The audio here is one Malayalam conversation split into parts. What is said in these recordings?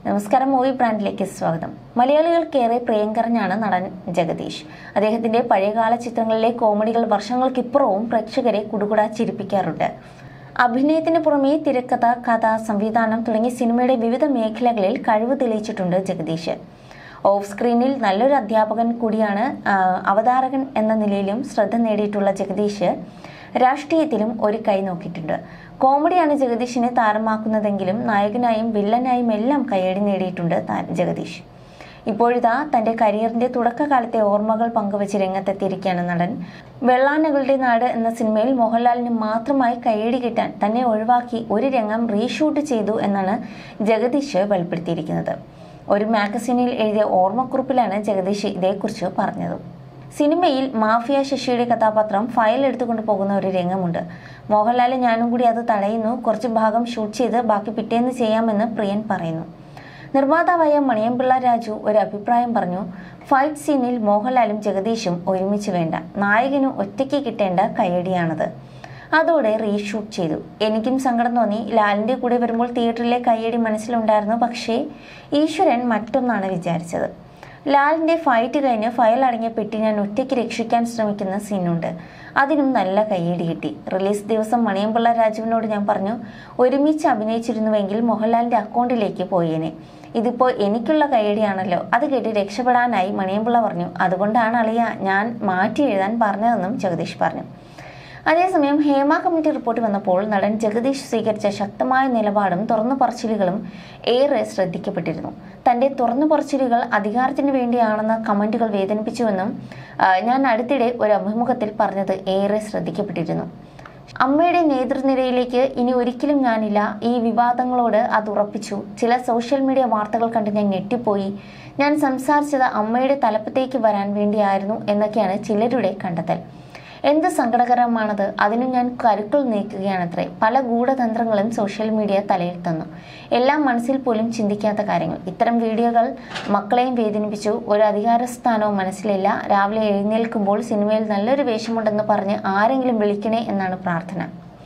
നമസ്കാരം മൂവി ബ്രാൻഡിലേക്ക് സ്വാഗതം മലയാളികൾക്കേറെ പ്രിയങ്കരനാണ് നടൻ ജഗദീഷ് അദ്ദേഹത്തിന്റെ പഴയകാല ചിത്രങ്ങളിലെ കോമഡികൾ വർഷങ്ങൾക്കിപ്പുറവും പ്രേക്ഷകരെ കുടുകുടാ ചിരിപ്പിക്കാറുണ്ട് അഭിനയത്തിന് പുറമെ തിരക്കഥ കഥ സംവിധാനം തുടങ്ങിയ സിനിമയുടെ വിവിധ മേഖലകളിൽ കഴിവ് തെളിയിച്ചിട്ടുണ്ട് ജഗദീഷ് ഓഫ് സ്ക്രീനിൽ നല്ലൊരു അധ്യാപകൻ കൂടിയാണ് ആ, അവതാരകൻ എന്ന നിലയിലും ശ്രദ്ധ നേടിയിട്ടുള്ള ജഗദീഷ് രാഷ്ട്രീയത്തിലും ഒരു കൈ നോക്കിയിട്ടുണ്ട് കോമഡിയാണ് ജഗദീഷിനെ താരമാക്കുന്നതെങ്കിലും നായകനായും വില്ലനായും എല്ലാം കയ്യടി നേടിയിട്ടുണ്ട് താ- ജഗദീഷ് ഇപ്പോഴിതാ തന്റെ കരിയറിന്റെ തുടക്കകാലത്തെ ഓർമ്മകൾ പങ്കുവച്ച് രംഗത്തെത്തിയിരിക്കുകയാണ് നടൻ വെള്ളാനകളുടെ നാട് എന്ന സിനിമയിൽ മോഹൻലാലിന് മാത്രമായി കയ്യടി കിട്ടാൻ തന്നെ ഒഴിവാക്കി ഒരു രംഗം റീഷൂട്ട് ചെയ്തു എന്നാണ് ജഗദീഷ് വെളിപ്പെടുത്തിയിരിക്കുന്നത് ഒരു മാഗസിനിൽ എഴുതിയ ഓർമ്മക്കുറിപ്പിലാണ് ജഗദീഷ് ഇതേക്കുറിച്ച് പറഞ്ഞത് സിനിമയിൽ മാഫിയ ശശിയുടെ കഥാപാത്രം ഫയൽ എടുത്തുകൊണ്ട് പോകുന്ന ഒരു രംഗമുണ്ട് മോഹൻലാലും ഞാനും കൂടി അത് തടയുന്നു കുറച്ച് ഭാഗം ഷൂട്ട് ചെയ്ത് ബാക്കി പിറ്റേന്ന് ചെയ്യാമെന്ന് പ്രിയൻ പറയുന്നു നിർമ്മാതാവായ മണിയമ്പിള്ള രാജു ഒരു അഭിപ്രായം പറഞ്ഞു ഫൈറ്റ് സീനിൽ മോഹൻലാലും ജഗദീഷും ഒരുമിച്ച് വേണ്ട നായകന് ഒറ്റയ്ക്ക് കിട്ടേണ്ട കയ്യടിയാണത് അതോടെ റീഷൂട്ട് ചെയ്തു എനിക്കും സങ്കടം തോന്നി ലാലിന്റെ കൂടെ വരുമ്പോൾ തിയേറ്ററിലെ കയ്യടി മനസ്സിലുണ്ടായിരുന്നു പക്ഷേ ഈശ്വരൻ മറ്റൊന്നാണ് വിചാരിച്ചത് ലാലിന്റെ ഫൈറ്റ് കഴിഞ്ഞ് ഫയൽ അടങ്ങിയ പെട്ടി ഞാൻ ഒറ്റയ്ക്ക് രക്ഷിക്കാൻ ശ്രമിക്കുന്ന സീനുണ്ട് അതിനും നല്ല കയ്യടി കിട്ടി റിലീസ് ദിവസം മണിയമ്പിള്ള രാജുവിനോട് ഞാൻ പറഞ്ഞു ഒരുമിച്ച് അഭിനയിച്ചിരുന്നുവെങ്കിൽ മോഹൻലാലിന്റെ അക്കൗണ്ടിലേക്ക് പോയേനെ ഇതിപ്പോൾ എനിക്കുള്ള കയ്യടിയാണല്ലോ അത് കേട്ട് രക്ഷപ്പെടാനായി മണിയമ്പിള്ള പറഞ്ഞു അതുകൊണ്ടാണ് അളിയ ഞാൻ മാറ്റി എഴുതാൻ പറഞ്ഞതെന്നും ജഗദീഷ് പറഞ്ഞു അതേസമയം ഹേമ കമ്മിറ്റി റിപ്പോർട്ട് വന്നപ്പോൾ നടൻ ജഗദീഷ് സ്വീകരിച്ച ശക്തമായ നിലപാടും തുറന്നു പറച്ചിലുകളും ഏറെ ശ്രദ്ധിക്കപ്പെട്ടിരുന്നു തന്റെ തുറന്നു പറച്ചിലുകൾ അധികാരത്തിന് വേണ്ടിയാണെന്ന കമന്റുകൾ വേദനിപ്പിച്ചുവെന്നും ആ, ഞാൻ അടുത്തിടെ ഒരു അഭിമുഖത്തിൽ പറഞ്ഞത് ഏറെ ശ്രദ്ധിക്കപ്പെട്ടിരുന്നു അമ്മയുടെ നേതൃനിരയിലേക്ക് ഇനി ഒരിക്കലും ഞാനില്ല ഈ വിവാദങ്ങളോട് അത് ഉറപ്പിച്ചു ചില സോഷ്യൽ മീഡിയ വാർത്തകൾ കണ്ട് ഞാൻ ഞെട്ടിപ്പോയി ഞാൻ സംസാരിച്ചത് അമ്മയുടെ തലപ്പത്തേക്ക് വരാൻ വേണ്ടിയായിരുന്നു എന്നൊക്കെയാണ് ചിലരുടെ കണ്ടെത്തൽ എന്ത് സങ്കടകരമാണത് അതിനും ഞാൻ കരുക്കൾ നീക്കുകയാണത്രേ പല ഗൂഢതന്ത്രങ്ങളും സോഷ്യൽ മീഡിയ തലയിൽ തന്നു എല്ലാം മനസ്സിൽ പോലും ചിന്തിക്കാത്ത കാര്യങ്ങൾ ഇത്തരം വീഡിയോകൾ മക്കളെയും വേദനിപ്പിച്ചു ഒരു അധികാര സ്ഥാനവും മനസ്സിലില്ല രാവിലെ എഴുന്നേൽക്കുമ്പോൾ സിനിമയിൽ നല്ലൊരു വേഷമുണ്ടെന്ന് പറഞ്ഞ് ആരെങ്കിലും വിളിക്കണേ എന്നാണ് പ്രാർത്ഥന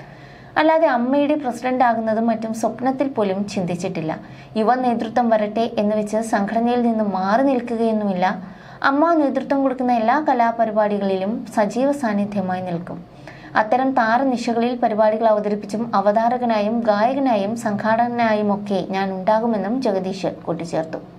അല്ലാതെ അമ്മയുടെ പ്രസിഡന്റ് ആകുന്നതും മറ്റും സ്വപ്നത്തിൽ പോലും ചിന്തിച്ചിട്ടില്ല യുവ നേതൃത്വം വരട്ടെ എന്ന് വെച്ച് സംഘടനയിൽ നിന്ന് മാറി നിൽക്കുകയൊന്നുമില്ല അമ്മ നേതൃത്വം കൊടുക്കുന്ന എല്ലാ കലാപരിപാടികളിലും സജീവ സാന്നിധ്യമായി നിൽക്കും അത്തരം താരനിശകളിൽ പരിപാടികൾ അവതരിപ്പിച്ചും അവതാരകനായും ഗായകനായും സംഘാടകനായും ഒക്കെ ഞാൻ ഉണ്ടാകുമെന്നും ജഗദീഷ് കൂട്ടിച്ചേർത്തു